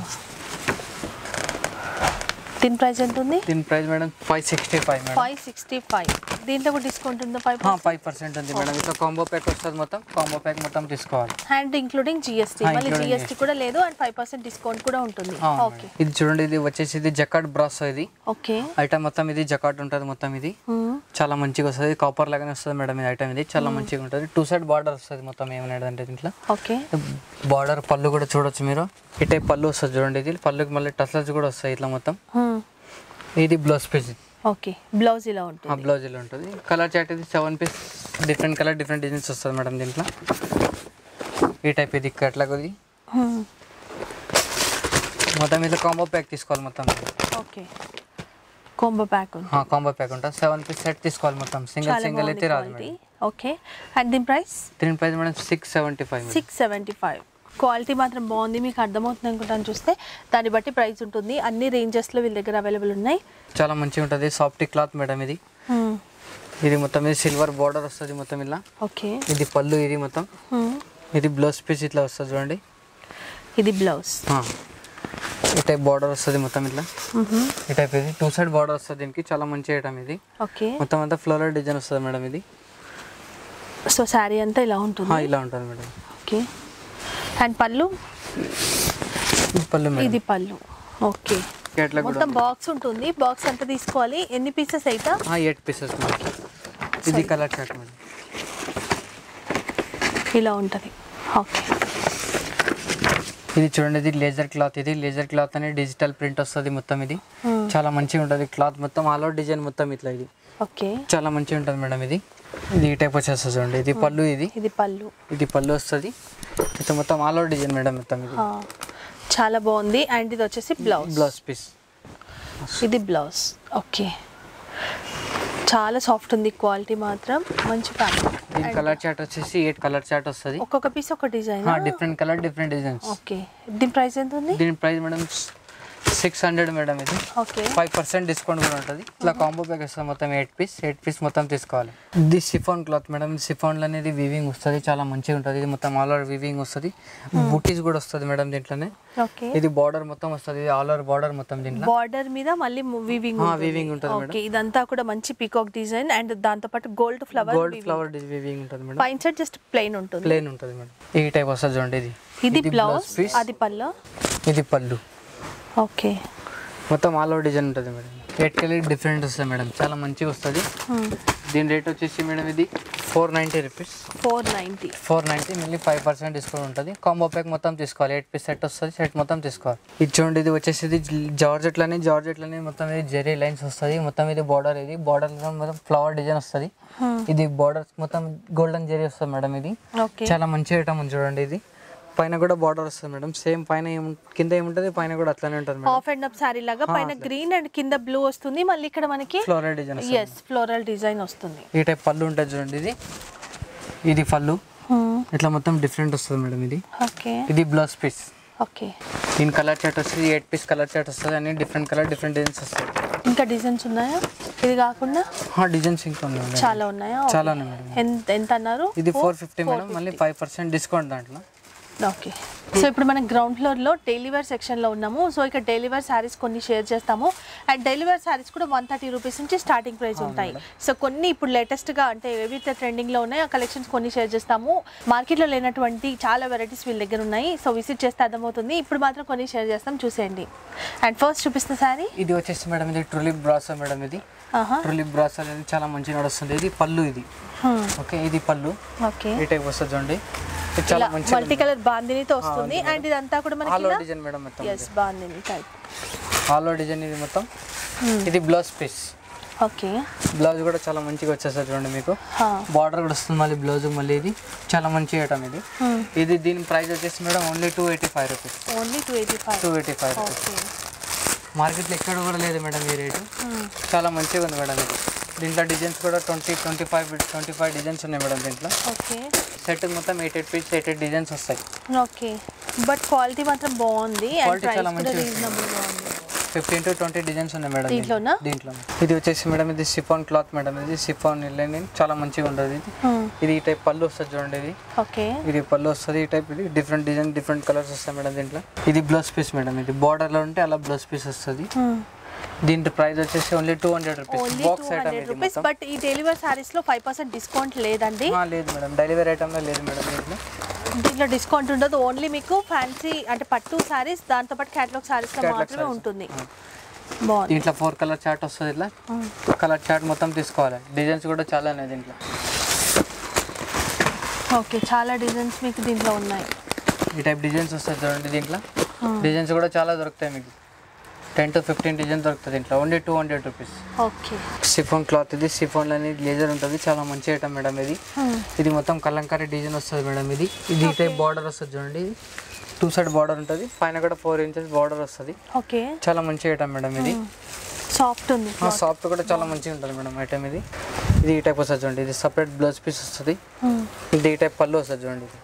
దీని ప్రైస్ ఎంత ఉంది దీని price madam five sixty five madam five sixty five దీంట్లో కూడా డిస్కౌంట్ ఉందా ఫైవ్ ఫైవ్ పర్సెంట్ ఉంది మేడం ఇట్లా కాంబో ప్యాక్ వస్తుంది మొత్తం కాంబో ప్యాక్ మొత్తం తీసుకోవాలి అండ్ ఇంక్లూడింగ్ జిఎస్టీ Ah, మళ్ళీ including జిఎస్టీ కూడా లేదు అండ్ ఫైవ్ పర్సెంట్ డిస్కౌంట్ కూడా ఉంటుంది అవును ఓకే మేడం. ఇది చూడండి ఇది వచ్చేసి ఇది జకాట్ బ్రాస్ ఇది ఓకే ఐటమ్ మొత్తం ఇది జకాట్ ఉంటుంది మొత్తం ఇది చాలా మంచిగా వస్తుంది కాపర్ లాగానే వస్తుంది మేడం ఇది ఐటమ్ ఇది చాలా మంచిగా ఉంటుంది టూ సైడ్ బార్డర్ వస్తుంది మొత్తం ఏమనేది అంటే దీంట్లో ఓకే బార్డర్ పళ్ళు కూడా చూడొచ్చు మీరు ఈ టైప్ పళ్ళు వస్తుంది చూడండి ఇది పళ్ళుకి మళ్ళీ టసల్స్ కూడా వస్తాయి ఇట్లా మొత్తం ఇది బ్లౌజ్ పీస్ ఓకే బ్లౌజ్ ఇలా ఆ ఉంటుంది బ్లౌజ్ ఇలా ఉంటుంది కలర్ చాట్ ఇది seven piece different colour different designs వస్తుంది మేడం దీంట్లో ఈ టైప్ ఇది అట్లా ఇది Hmm. మొత్తం ఇట్లా కాంబో ప్యాక్ తీసుకోవాలి మొత్తం ఓకే కోంబో ప్యాక్ ఉంది కాంబో ప్యాక్ ఉంటుంది సెవెన్ పీస్ సెట్ తీసుకోవాలి మొత్తం సింగిల్ చాలా సింగిల్ బాగుంది అయితే రాదు క్వాలిటీ మేడం ఓకే అండ్ దీని ప్రైస్ దీని price madam six seventy five six seventy five quality మాత్రం బాగుంది మీకు అర్థమవుతుంది అనుకుంటాను చూస్తే దాన్ని బట్టి ప్రైస్ ఉంటుంది అన్ని రేంజెస్లో వీళ్ళ దగ్గర అవైలబుల్ ఉన్నాయి చాలా మంచిగా ఉంటుంది సాఫ్ట్ క్లాత్ మేడం ఇది Hmm. ఇది మొత్తం ఇది సిల్వర్ బార్డర్ వస్తుంది మొత్తం ఇలా ఓకే ఇది పళ్ళు ఇది మొత్తం Hmm. ఇది బ్లౌజ్ పీస్ ఇట్లా వస్తుంది చూడండి ఇది బ్లౌజ్ ఆ. ఈ టైప్ బార్డర్ వస్తుంది మొత్తం ఇట్లా ఈ టైప్ ఇది టూ సైడ్ బార్డర్ వస్తుంది దీనికి చాలా మంచి ఐటమ్ ఇది ఓకే మొత్తం అంతా ఫ్లోరల్ డిజైన్ వస్తుంది మేడం ఇది సో శారీ అంతా ఇలా ఆ, ఉంటుంది ఇలా ఉంటుంది మేడం ఓకే అండ్ పళ్ళు ఇది పళ్ళు మేడం ఇది పళ్ళు ఓకే ఎట్లా కూడా మొత్తం బాక్స్ ఉంటుంది బాక్స్ ఎంత తీసుకోవాలి ఎన్ని పీసెస్ అయితే ఎయిట్ పీసెస్ మేడం ఇది కలర్ చాట్ మేడం ఇలా ఉంటుంది ఓకే ఇది చూడండి ఇది లేజర్ క్లాత్ ఇది లేజర్ క్లాత్ అని డిజిటల్ ప్రింట్ వస్తుంది మొత్తం ఇది చాలా మంచిగా ఉంటుంది క్లాత్ మొత్తం ఆల్ అవుట్ డిజైన్ మొత్తం ఇట్లా ఇది ఓకే చాలా మంచిగా ఉంటుంది మేడం ఇది ఇది ఈ టైప్ వచ్చేస్తుంది చూడండి ఇది పళ్ళు ఇది ఇది పళ్ళు ఇది పళ్ళు వస్తుంది ఇది మొత్తం ఆల్ అవుట్ డిజైన్ మేడం మొత్తం ఇది ఆ, చాలా బాగుంది అండ్ ఇది వచ్చేసి బ్లౌజ్ బ్లౌజ్ పీస్ ఇది బ్లౌజ్ ఓకే చాలా సాఫ్ట్ ఉంది క్వాలిటీ మాత్రం మంచి ప్యాటర్న్ దీని కలర్ చార్ట్ వచ్చేసి ఎయిట్ కలర్ చార్ట్ వస్తుంది ఒక్కొక్క పీస్ ఒక design different colour different designs okay దీని ప్రైస్ ఎంత ఉంది దీని price madam six hundred madam ఇది ఓకే ఫైవ్ పర్సెంట్ డిస్కౌంట్ కూడా ఉంటుంది ఇట్లా కాంబో ప్యాక్ వస్తుంది మొత్తం ఎయిట్ పీస్ ఎయిట్ పీస్ మొత్తం తీసుకోవాలి ఇది సిఫాన్ క్లాత్ మేడం సిఫాన్ అనేది వీవింగ్ వస్తుంది చాలా మంచిగా ఉంటుంది ఇది మొత్తం ఆల్ ఓవర్ వీవింగ్ వస్తుంది బుటీస్ కూడా వస్తుంది మేడం దీంట్లోనే ఓకే ఇది బార్డర్ మొత్తం వస్తుంది ఇది ఆల్ ఓవర్ బార్డర్ మొత్తం దీంట్లో బార్డర్ మీద మళ్ళీ వీవింగ్ ఆ, weaving ఉంటుంది మేడం. ఓకే ఇదంతా కూడా మంచి పీకాక్ డిజైన్ అండ్ దాంతో పాటు gold flower gold flower weaving ఉంటుంది మేడం పైన సైడ్ జస్ట్ ప్లెయిన్ ఉంటుంది ప్లేన్ ఉంటుంది మేడం ఈ టైప్ వస్తుంది చూడండి ఇది ఇది బ్లౌజ్ పీస్ అది పళ్ళు ఇది పళ్ళు ఓకే మొత్తం ఆల్ ఓవర్ డిజైన్ ఉంటుంది మేడం ఎయిట్ కలర్ డిఫరెంట్ వస్తుంది మేడం చాలా మంచిగా వస్తుంది దీని రేట్ వచ్చేసి మేడం ఇది four ninety rupees four ninety four ninety మళ్ళీ ఫైవ్ పర్సెంట్ డిస్కౌంట్ ఉంటుంది కాంబో ప్యాక్ మొత్తం తీసుకోవాలి ఎయిట్ పీస్ సెట్ వస్తుంది సెట్ మొత్తం తీసుకోవాలి ఇది చూడండి ఇది వచ్చేసి ఇది జార్జెట్లని జార్జెట్లని మొత్తం ఇది జెరీ లైన్స్ వస్తుంది మొత్తం ఇది బార్డర్ ఇది బార్డర్ మొత్తం ఫ్లవర్ డిజైన్ వస్తుంది ఇది బార్డర్ మొత్తం గోల్డెన్ జెరీ వస్తుంది మేడం ఇది ఓకే చాలా మంచి ఐటమ్ ఉంది చూడండి ఇది పైన కూడా బార్డర్ వస్తుంది మేడం సేమ్ పైన ఏం కింద ఏముంటుంది పైన కూడా అట్లానే ఉంటుంది madam half and up saree లాగా పైన గ్రీన్ అండ్ కింద బ్లూ వస్తుంది మళ్ళీ ఇక్కడ మనకి floral design yes floral design వస్తుంది ఈ టైప్ పళ్ళు ఉంటుంది చూడండి ఇది ఇది పళ్ళు ఇట్లా మొత్తం డిఫరెంట్ వస్తుంది మేడం ఇది ఓకే ఇది బ్లౌజ్ పీస్ ఓకే దీని కలర్ చార్ట్ వస్తుంది ఎయిట్ పీస్ కలర్ చార్ట్ వస్తుంది అన్ని డిఫరెంట్ కలర్ డిఫరెంట్ డిజైన్స్ వస్తాయి ఇంకా డిజైన్స్ ఉన్నాయా ఇది కాకుండా డిజైన్స్ ఇంకా ఉన్నాయి మేడం. చాలా ఉన్నాయా చాలా ఉన్నాయి మేడం ఎంత ఎంత అన్నారు ఇది ఫోర్ ఫిఫ్టీ మేడం మళ్ళీ ఫైవ్ పర్సెంట్ డిస్కౌంట్ దాంట్లో ఓకే సో ఇప్పుడు మనం గ్రౌండ్ ఫ్లోర్లో డైలీ వేర్ సెక్షన్లో ఉన్నాము సో ఇక్కడ డైలీ వేర్ శారీస్ కొన్ని షేర్ చేస్తాము అండ్ డైలీ వేర్ శారీస్ కూడా వన్ థర్టీ రూపీస్ నుంచి స్టార్టింగ్ ప్రైస్ ఉంటాయి సో కొన్ని ఇప్పుడు లేటెస్ట్గా అంటే ఏవైతే ట్రెండింగ్లో ఉన్నాయో ఆ కలెక్షన్స్ కొన్ని షేర్ చేస్తాము మార్కెట్లో లేనటువంటి చాలా వెరైటీస్ వీళ్ళ దగ్గర ఉన్నాయి సో విజిట్ చేస్తే అర్థమవుతుంది ఇప్పుడు మాత్రం కొన్ని షేర్ చేస్తాం చూసేయండి అండ్ ఫస్ట్ చూపిస్తున్న శారీ ఇది వచ్చేసి మేడం ఇది ట్రులిప్ బ్రాసో మేడం ఇది ఆహా ట్రులిప్ బ్రాసో అనేది చాలా మంచిగా నడుస్తుంది ఇది పళ్ళు ఇది ఓకే ఇది పళ్ళు ఓకే ఈ టైప్ వస్తుంది చూడండి ఇది చాలా మంచిగా మల్టీ కలర్ బాందినితో వస్తుంది అండ్ ఇదంతా కూడా ఆల్ మనకి ఓవర్ డిజైన్ మేడం మొత్తం yes bandhani type all over design ఇది మొత్తం ఇది బ్లౌజ్ పీస్ ఓకే బ్లౌజ్ కూడా చాలా మంచిగా వచ్చేస్తుంది చూడండి మీకు బార్డర్ కూడా వస్తుంది మళ్ళీ బ్లౌజ్ మళ్ళీ ఇది చాలా మంచి ఐటమ్ ఇది ఇది దీని ప్రైస్ వచ్చేసి madam only two eighty five rupees only two eighty five two eighty five rupees okay మార్కెట్లో ఎక్కడ కూడా లేదు మేడం ఈ రేటు చాలా మంచిగా ఉంది మేడం ఇది దీంట్లో డిజైన్స్ కూడా twenty twenty five twenty five designs ఉన్నాయి మేడం దీంట్లో ఓకే సెట్ మొత్తం eight eight piece eight eight designs వస్తాయి ఓకే బట్ క్వాలిటీ మాత్రం బాగుంది అండ్ Quality ప్రైస్ చాలా కూడా మంచిగా రీజనబుల్గా ఉంది ఫిఫ్టీన్ టు ట్వంటీ డిజైన్స్ ఉన్నాయి మేడం దీంట్లోనా? దీంట్లో ఇది వచ్చేసి మేడం ఇది సిఫాన్ క్లాత్ మేడం ఇది సిఫాన్ లెనిన్ చాలా మంచిగా ఉంటుంది ఇది ఇది ఈ టైప్ పళ్ళు వస్తుంది చూడండి ఇది ఓకే ఇది పళ్ళు వస్తుంది ఈ టైప్ ఇది డిఫరెంట్ డిజైన్ డిఫరెంట్ కలర్స్ వస్తాయి మేడం దీంట్లో ఇది బ్లౌజ్ పీస్ మేడం ఇది border లో ఉంటే అలా బ్లౌజ్ పీస్ వస్తుంది దీంట్ ప్రైస్ వచ్చేసి only two hundred rupees only two box item hundred ఇది రూపీస్ మొత్తం బట్ ఈ డెలివరీ సారీస్లో ఫైవ్ పర్సెంట్ డిస్కౌంట్ లేదండి ఆ, లేదు మేడం డెలివరీ ఐటమ్లో లేదు మేడం దీంట్లో దీంట్లో డిస్కౌంట్ ఉండదు ఓన్లీ మీకు ఫ్యాన్సీ అంటే పట్టు సారీస్ దాంతోపాటు క్యాటలాగ్ సారీస్లో Catalog మాత్రమే sarees. ఉంటుంది ఆ. బాగుంది దీంట్లో ఫోర్ కలర్ చార్ట్ వస్తుంది ఇట్లా కలర్ చార్ట్ మొత్తం తీసుకోవాలి డిజైన్స్ కూడా చాలా ఉన్నాయి దీంట్లో ఓకే చాలా డిజైన్స్ మీకు దీంట్లో ఉన్నాయి ఈ టైప్ డిజైన్స్ వస్తాయి చూడండి దీంట్లో డిజైన్స్ కూడా చాలా దొరుకుతాయి మీకు టెన్ టు ఫిఫ్టీన్ డిజైన్ దొరుకుతుంది దీంట్లో only two hundred rupees okay chiffon cloth ఇది సిఫోన్ అని లేజర్ ఉంటుంది చాలా మంచి ఐటమ్ మేడం ఇది ఇది మొత్తం కలంకారీ డిజైన్ వస్తుంది మేడం ఇది ఇది ఈ టైప్ బార్డర్ వస్తుంది చూడండి ఇది టూ సైడ్ బార్డర్ ఉంటుంది పైన కూడా ఫోర్ ఇంచెస్ బార్డర్ వస్తుంది ఓకే చాలా మంచి ఐటమ్ మేడం ఇది సాఫ్ట్ ఉంది సాఫ్ట్ కూడా చాలా మంచిగా ఉంటుంది మేడం ఐటమ్ ఇది ఇది ఈ టైప్ వస్తుంది చూడండి ఇది సపరేట్ బ్లౌజ్ పీస్ వస్తుంది ఇది ఈ టైప్ పళ్ళు వస్తుంది చూడండి ఇది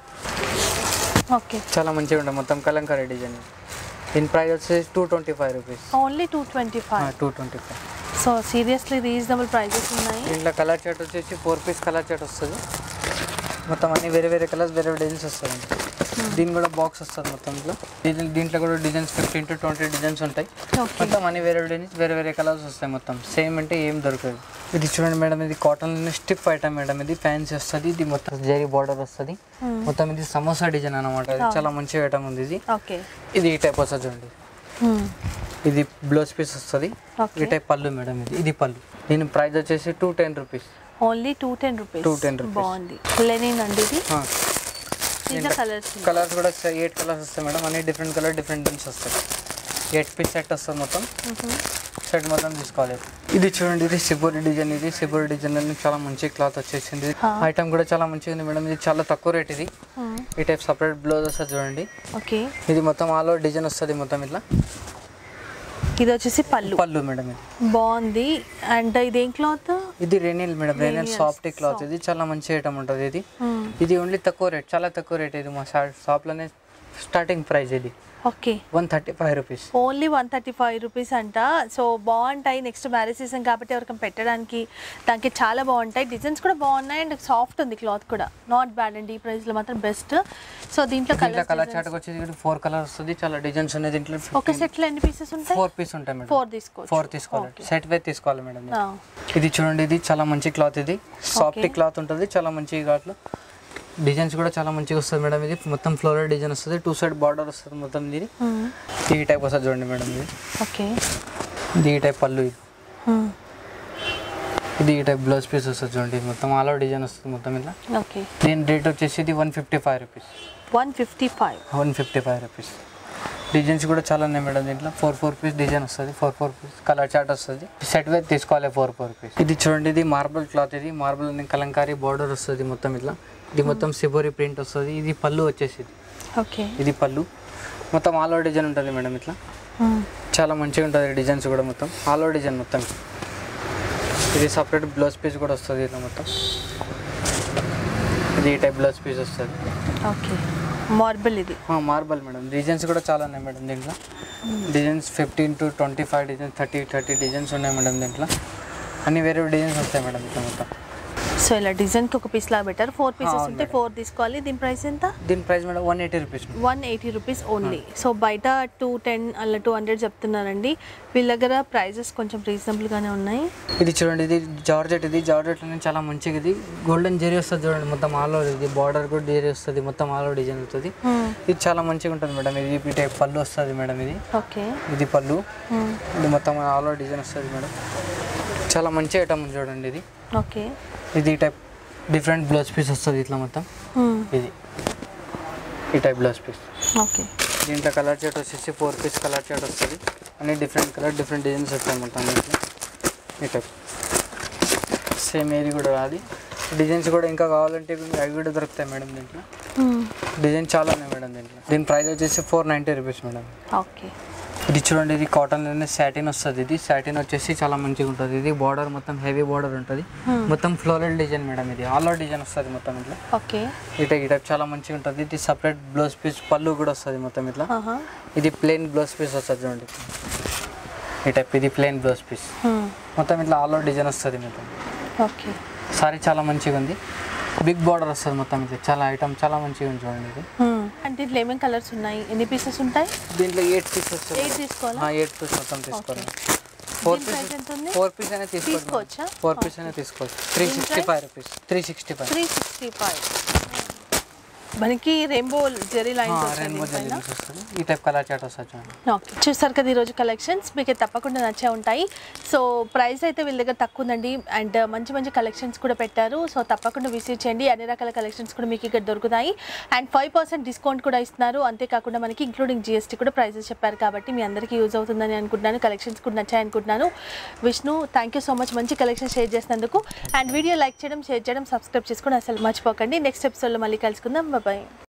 ఓకే చాలా మంచిగా ఉంటుంది మొత్తం కలంకారీ డిజైన్ దీని ప్రైస్ వచ్చేసి two twenty five rupees only two twenty five two twenty five so seriously reasonable prices ఉన్నాయి దీంట్లో కలర్ చార్ట్ వచ్చేసి ఫోర్ పీస్ కలర్ చార్ట్ వస్తుంది మొత్తం అన్ని వేరే వేరే కలర్స్ వేరే డిజైన్స్ వస్తుంది దీని కూడా బాక్స్ వస్తుంది మొత్తం ఇట్లా దీని దీంట్లో కూడా designs fifteen to twenty designs ఉంటాయి ఓకే మొత్తం అన్ని వేరే డిజైన్స్ వేరే వేరే కలర్స్ వస్తాయి మొత్తం సేమ్ అంటే ఏం దొరకదు ఇది చూడండి మేడం ఇది కాటన్ స్టిఫ్ ఐటమ్ మేడం ఇది ఫ్యాన్సీ వస్తుంది ఇది మొత్తం జరీ బార్డర్ వస్తుంది మొత్తం ఇది సమోసా డిజైన్ అనమాట ఇది చాలా మంచి ఐటమ్ ఉంది ఇది ఓకే ఇది ఈ టైప్ వస్తుంది చూడండి ఇది బ్లౌజ్ పీస్ వస్తుంది ఓకే ఈ టైప్ పళ్ళు మేడం ఇది ఇది పళ్ళు దీని ప్రైస్ వచ్చేసి two ten rupees only two ten rupees 210 rupees. బాగుంది లెనిన్ అండి ఇది దీంట్లో కలర్స్ కలర్స్ కూడా ఎయిట్ కలర్స్ వస్తాయి మేడం అన్ని డిఫరెంట్ కలర్ డిఫరెంట్ డిజైన్స్ వస్తాయి ఎయిట్ పీస్ సెట్ వస్తుంది మొత్తం సెట్ మొత్తం తీసుకోవాలి ఇది చూడండి ఇది సిబోరి డిజైన్ ఇది సిబోరి డిజైన్ అని చాలా మంచి క్లాత్ వచ్చేసింది ఐటమ్ కూడా చాలా మంచిగా ఉంది మేడం ఇది చాలా తక్కువ రేట్ ఇది ఈ టైప్ సపరేట్ బ్లౌజ్ వస్తుంది చూడండి ఓకే ఇది మొత్తం ఆల్ ఓవర్ డిజైన్ వస్తుంది మొత్తం ఇట్లా ఇది వచ్చేసి పళ్ళు పళ్ళు మేడం ఇది బాగుంది అండ్ ఇదేం క్లాత్ ఇది రెనిల్ మేడం రెనిల్ సాఫ్ట్ క్లాత్ ఇది చాలా మంచి ఐటమ్ ఉంటుంది ఇది ఇది ఓన్లీ తక్కువ రేట్ చాలా తక్కువ రేట్ ఇది మా షాప్లోనే స్టార్టింగ్ ప్రైస్ ఇది okay one thirty five rupees only one thirty five rupees అంట సో బాగుంటాయి నెక్స్ట్ మ్యారేజ్ సీజన్ కాబట్టి ఎవరికైనా పెట్టడానికి దానికి చాలా బాగుంటాయి డిజైన్స్ కూడా బాగున్నాయి అండ్ సాఫ్ట్ ఉంది క్లాత్ కూడా నాట్ బ్యాడ్ అండి ఈ ప్రైస్లో మాత్రం బెస్ట్ సో దీంట్లో దీంట్లో కలర్ కలర్ చార్ట్ వచ్చేసి ఫోర్ కలర్ వస్తుంది చాలా డిజైన్స్ ఉన్నాయి దీంట్లో ఒక సెట్లో ఎన్ని పీసెస్ ఉంటాయి ఫోర్ పీస్ ఉంటాయి మేడం ఫోర్ తీసుకోవచ్చు ఫోర్ తీసుకోవాలి సెట్ వైజ్ తీసుకోవాలి మేడం ఆ, ఇది చూడండి ఇది చాలా మంచి క్లాత్ ఇది సాఫ్ట్ క్లాత్ ఉంటుంది చాలా మంచి క్లాత్ డిజైన్స్ కూడా చాలా మంచిగా వస్తుంది మేడం ఇది మొత్తం ఫ్లోరల్ డిజైన్ వస్తుంది టూ సైడ్ బార్డర్ వస్తుంది మొత్తం ఇది మ్మ్. ఈ టైప్ వస్తుంది చూడండి మేడం ఇది ఓకే ఇది ఈ టైప్ పళ్ళు ఇది మ్మ్. ఇది ఈ టైప్ బ్లౌజ్ పీస్ వస్తుంది చూడండి ఇది మొత్తం ఆల్ ఓవర్ డిజైన్ వస్తుంది మొత్తం ఇలా ఓకే దీని రేట్ వచ్చేసి ఇది one fifty five rupees one fifty five one fifty five rupees designs కూడా చాలా ఉన్నాయి మేడం దీంట్లో ఫోర్ ఫోర్ పీస్ డిజైన్ వస్తుంది four four piece colour chart వస్తుంది సెట్ వైజ్ తీసుకోవాలి ఫోర్ ఫోర్ పీస్ ఇది చూడండి ఇది మార్బల్ క్లాత్ ఇది మార్బల్ కలంకారీ బార్డర్ వస్తుంది మొత్తం ఇట్లా ఇది మొత్తం సిబోరి ప్రింట్ వస్తుంది ఇది పళ్ళు వచ్చేసి ఇది. ఓకే ఇది పళ్ళు మొత్తం ఆల్ ఓవర్ డిజైన్ ఉంటుంది మేడం ఇట్లా మ్మ్. చాలా మంచిగా ఉంటుంది డిజైన్స్ కూడా మొత్తం ఆల్ ఓవర్ డిజైన్ మొత్తం ఇది సపరేట్ బ్లౌజ్ పీస్ కూడా వస్తుంది ఇట్లా మొత్తం ఇది ఈ టైప్ బ్లౌజ్ పీస్ వస్తుంది ఓకే మార్బుల్ ఇది మార్బల్ మేడం డిజైన్స్ కూడా చాలా ఉన్నాయి మేడం దీంట్లో designs fifteen to twenty five designs thirty thirty designs ఉన్నాయి మేడం దీంట్లో అన్ని వేరే డిజైన్స్ వస్తాయి మేడం ఇట్లా మొత్తం సో ఇలా డిజైన్కి ఒక పీస్ లాగా పెట్టారు ఫోర్ పీసెస్ అవును ఉంటే ఫోర్ తీసుకోవాలి దీని ప్రైస్ ఎంత దీని price madam one eighty rupees one eighty rupees only so బయట టూ టెన్ అలా టూ హండ్రెడ్ చెప్తున్నారండి వీళ్ళ దగ్గర ప్రైజెస్ కొంచెం రీజనబుల్గానే ఉన్నాయి ఇది చూడండి ఇది జార్జెట్ ఇది జార్జెట్ అనేది చాలా మంచిగా ఇది గోల్డెన్ జెరీ వస్తుంది చూడండి మొత్తం ఆల్ ఓవర్ ఇది బార్డర్ కూడా జెరీ వస్తుంది మొత్తం ఆల్ ఓవర్ డిజైన్ వస్తుంది ఇది చాలా మంచిగా ఉంటుంది మేడం ఇది ఈ టైప్ పళ్ళు వస్తుంది మేడం ఇది ఓకే ఇది పళ్ళు ఇది మొత్తం ఆల్ ఓవర్ డిజైన్ వస్తుంది మేడం చాలా మంచి ఐటమ్ ఉంది చూడండి ఇది ఓకే ఇది ఈ టైప్ డిఫరెంట్ బ్లౌజ్ పీస్ వస్తుంది ఇట్లా మొత్తం ఇది ఈ టైప్ బ్లౌజ్ పీస్ ఓకే దీంట్లో కలర్ చార్ట్ వచ్చేసి ఫోర్ పీస్ కలర్ చార్ట్ వస్తుంది అన్ని డిఫరెంట్ కలర్ డిఫరెంట్ డిజైన్స్ వస్తాయి మొత్తం దీంట్లో ఈ టైప్ సేమ్ ఏది కూడా రాదు డిజైన్స్ కూడా ఇంకా కావాలంటే అవి కూడా దొరుకుతాయి మేడం దీంట్లో డిజైన్ చాలా ఉన్నాయి మేడం దీంట్లో దీని ప్రైస్ వచ్చేసి four ninety rupees madam okay ఇది చూడండి ఇది కాటన్లోనే సాటిన్ వస్తుంది ఇది సాటిన్ వచ్చేసి చాలా మంచిగా ఉంటుంది ఇది బార్డర్ మొత్తం హెవీ బార్డర్ ఉంటుంది మొత్తం ఫ్లోరల్ డిజైన్ మేడం ఇది ఆల్ ఓవర్ డిజైన్ వస్తుంది మొత్తం ఇట్లా ఓకే ఇట ఇట చాలా మంచిగా ఉంటుంది ఇది సపరేట్ బ్లౌజ్ పీస్ పళ్ళు కూడా వస్తుంది మొత్తం ఇట్లా ఇది ప్లెయిన్ బ్లౌజ్ పీస్ వస్తుంది చూడండి ఈ టైప్ ఇది ప్లెయిన్ బ్లౌజ్ పీస్ మొత్తం ఇట్లా ఆల్ ఓవర్ డిజైన్ వస్తుంది మొత్తం ఓకే సారీ చాలా మంచిగా ఉంది బిగ్ బార్డర్ వస్తుంది మొత్తం ఇది చాలా ఐటమ్ చాలా మంచిగా ఉంది చూడండి ఇది అంటే దీంట్లో ఏమేమి కలర్స్ ఉన్నాయి ఎన్ని పీసెస్ ఉంటాయి దీంట్లో ఎయిట్ పీస్ వస్తుంది ఎయిట్ తీసుకోవాలా ఎయిట్ పీస్ మొత్తం తీసుకోవాలి ఫోర్ దీని పీస్ ప్రైస్ ఎంత ఉంది ఫోర్ పీస్ అయినా తీసుకోవచ్చు తీసుకోవచ్చా? ఫోర్ పీస్ అయినా తీసుకోవచ్చు three sixty five rupees three sixty five three sixty five మనకి రెయిన్బో జెరీ లైన్స్ రెయిన్బో వచ్చాయి జెల్లీ వస్తుంది ఈ టైప్ కలర్ చాట్ వస్తుంది చూడండి ఓకే చూసారు కదా ఈరోజు కలెక్షన్స్ మీకు తప్పకుండా నచ్చే ఉంటాయి సో ప్రైస్ అయితే వీళ్ళ దగ్గర తక్కువ ఉందండి అండ్ మంచి మంచి కలెక్షన్స్ కూడా పెట్టారు సో తప్పకుండా విజిట్ చేయండి అన్ని రకాల కలెక్షన్స్ కూడా మీకు ఇక్కడ దొరుకుతాయి అండ్ ఫైవ్ పర్సెంట్ డిస్కౌంట్ కూడా ఇస్తున్నారు అంతేకాకుండా మనకి ఇంక్లూడింగ్ జిఎస్టీ కూడా ప్రైజెస్ చెప్పారు కాబట్టి మీ అందరికీ యూజ్ అవుతుందని అనుకుంటున్నాను కలెక్షన్స్ కూడా నచ్చాయి అనుకుంటున్నాను Vishnu thank you so much మంచి కలెక్షన్ షేర్ చేసినందుకు అండ్ వీడియో లైక్ చేయడం షేర్ చేయడం సబ్స్క్రైబ్ చేసుకోవడం అసలు మర్చిపోకండి నెక్స్ట్ ఎపిసోడ్లో మళ్ళీ కలుసుకుందాం బాయ్